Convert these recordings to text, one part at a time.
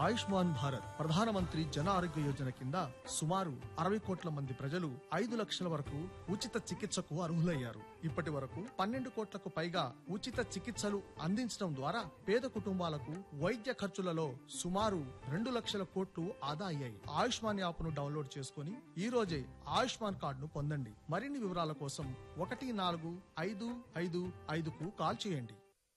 ఆయుష్మాన్ భారత్ ప్రధానమంత్రి జన ఆరోగ్య యోజన కింద సుమారు అరవై కోట్ల మంది ప్రజలు ఐదు లక్షల వరకు ఉచిత చికిత్సకు అర్హులయ్యారు ఇప్పటి వరకు పన్నెండు కోట్లకు పైగా ఉచిత చికిత్సలు అందించడం ద్వారా పేద కుటుంబాలకు వైద్య ఖర్చులలో సుమారు రెండు లక్షల కోట్లు ఆదా అయ్యాయి ఆయుష్మాన్ యాప్ను డౌన్లోడ్ చేసుకుని ఈ రోజే ఆయుష్మాన్ కార్డును పొందండి మరిన్ని వివరాల కోసం ఒకటి నాలుగు ఐదు ఐదు ఐదుకు కాల్ చేయండి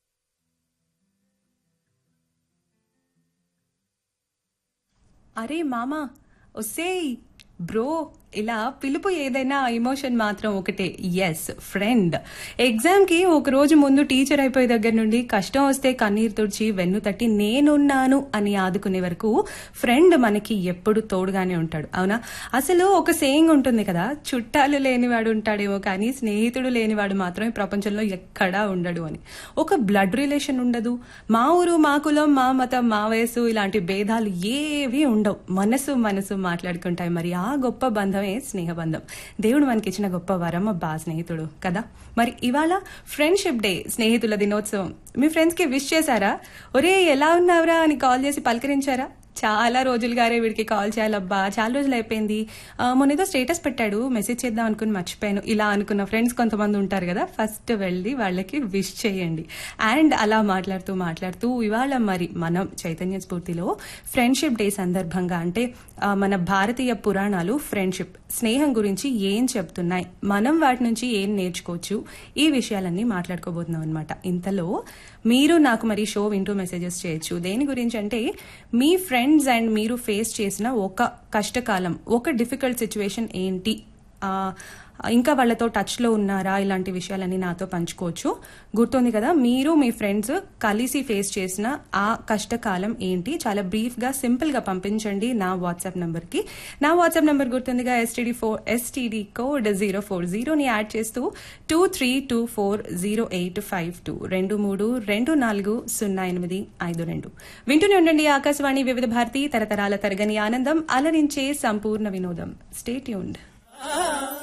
అరే మామా ఒసేయ్ బ్రో ఇలా పిలుపు ఏదైనా ఎమోషన్ మాత్రం ఒకటే ఎస్ ఫ్రెండ్ ఎగ్జామ్ కి ఒక రోజు ముందు టీచర్ అయిపోయే దగ్గర నుండి కష్టం వస్తే కన్నీరు తుడిచి వెన్ను తట్టి నేనున్నాను అని ఆదుకునే వరకు ఫ్రెండ్ మనకి ఎప్పుడు తోడుగానే ఉంటాడు అవునా అసలు ఒక సేయింగ్ ఉంటుంది కదా చుట్టాలు లేనివాడు ఉంటాడేమో కానీ స్నేహితుడు లేనివాడు మాత్రం ఈ ప్రపంచంలో ఎక్కడా ఉండడు అని ఒక బ్లడ్ రిలేషన్ ఉండదు మా ఊరు మా కులం మా మతం మా వయసు ఇలాంటి భేదాలు ఏవి ఉండవు మనసు మనసు మాట్లాడుకుంటాయి మరి ఆ గొప్ప బంధమే స్నేహబంధం దేవుడు మనకి ఇచ్చిన గొప్ప వరం అబ్బా స్నేహితుడు కదా మరి ఇవాళ ఫ్రెండ్షిప్ డే స్నేహితుల దినోత్సవం మీ ఫ్రెండ్స్ కి విష్ చేశారా ఒరే ఎలా ఉన్నావురా అని కాల్ చేసి పలకరించారా చాలా రోజులుగారే వీడికి కాల్ చేయాలబ్బా చాలా రోజులు అయిపోయింది ఆ, మొన్న ఏదో స్టేటస్ పెట్టాడు మెసేజ్ చేద్దాం అనుకుని మర్చిపోయాను ఇలా అనుకున్న ఫ్రెండ్స్ కొంతమంది ఉంటారు కదా ఫస్ట్ వెళ్ళి వాళ్ళకి విష్ చేయండి అండ్ అలా మాట్లాడుతూ మాట్లాడుతూ ఇవాళ మరి మనం చైతన్య స్ఫూర్తిలో ఫ్రెండ్షిప్ డే సందర్భంగా అంటే ఆ, మన భారతీయ పురాణాలు ఫ్రెండ్షిప్ స్నేహం గురించి ఏం చెప్తున్నాయి మనం వాటి నుంచి ఏం నేర్చుకోవచ్చు ఈ విషయాలన్నీ మాట్లాడుకోబోతున్నాం అనమాట ఇంతలో మీరు నాకు మరి షో వింటూ మెసేజెస్ చేయొచ్చు దేని గురించి అంటే మీ ఫ్రెండ్స్ అండ్ మీరు ఫేస్ చేసిన ఒక కష్టకాలం ఒక డిఫికల్ట్ సిచ్యువేషన్ ఏంటి ఆ, ఇంకా వాళ్ళతో టచ్ లో ఉన్నారా ఇలాంటి విషయాలన్నీ నాతో పంచుకోవచ్చు గుర్తుంది కదా మీరు మీ ఫ్రెండ్స్ కలిసి ఫేస్ చేసిన ఆ కష్టకాలం ఏంటి చాలా బ్రీఫ్ గా సింపుల్ గా పంపించండి నా వాట్సాప్ నంబర్ కి నా వాట్సాప్ నంబర్ గుర్తుందిగా STD four STD code zero four జీరోని యాడ్ చేస్తూ two three two four zero eight five two రెండు మూడు రెండు నాలుగు సున్నా ఎనిమిది ఐదు రెండు వింటూనే ఉండండి ఆకాశవాణి వివిధ భారతి తరతరాల తరగని ఆనందం అలరించే సంపూర్ణ వినోదం స్టే ట్యూన్డ్